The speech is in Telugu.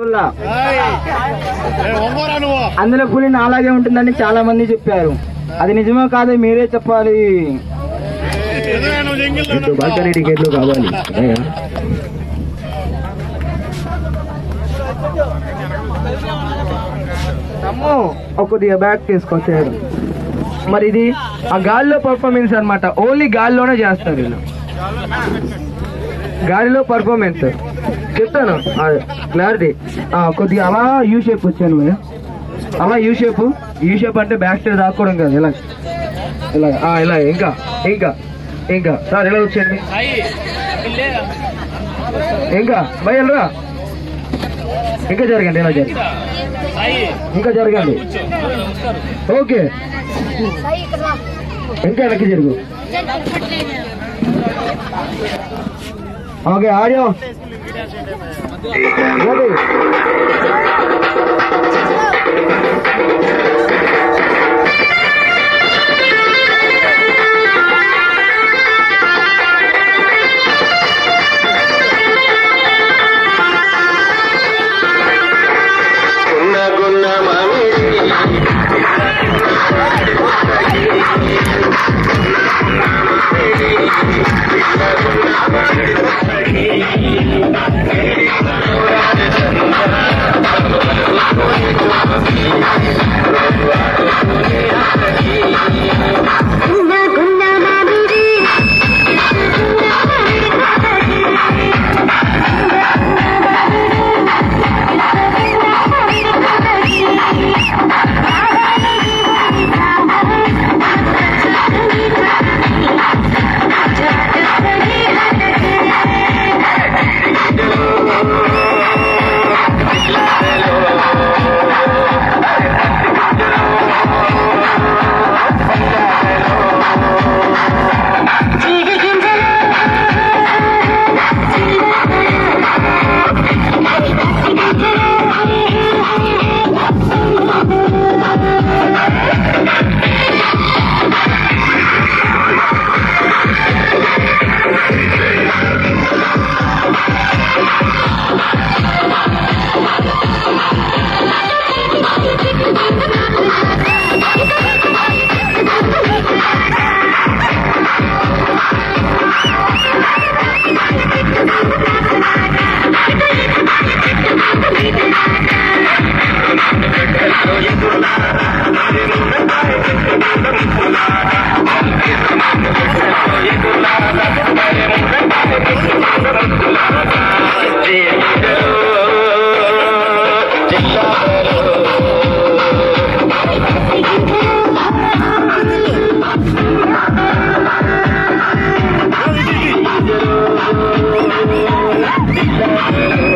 అందులో కూలి నాలాగే ఉంటుందని చాలా మంది చెప్పారు అది నిజమో కాదో మీరే చెప్పాలి బాల్కనీ టికెట్లు కావాలి అయ్యా. అమ్మో ఒక కొద్దిగా బ్యాక్ తీసుకొచ్చాడు మరి ఇది ఆ గాలిలో పర్ఫార్మెన్స్ అన్నమాట ఓన్లీ గాలిలోనే చేస్తారు వీళ్ళు గాలిలో పర్ఫార్మెన్స్ చెప్తాను క్లారిటీ కొద్దిగా అలా యూ షేప్ వచ్చాను మరి అలా యూ షేప్ యూ షేప్ అంటే బ్యాక్ సైడ్ రాకూడదు కదా ఇలా ఇలా ఆ, ఇలా ఇంకా ఇంకా ఇంకా సార్ ఎలా వచ్చేయండి ఇంకా భయ్యరా ఇంకా జరగండి ఇలా జరగండి ఇంకా జరగండి ఓకే ఇంకా వెనక్కి జరుగు okay audio ready Thank you.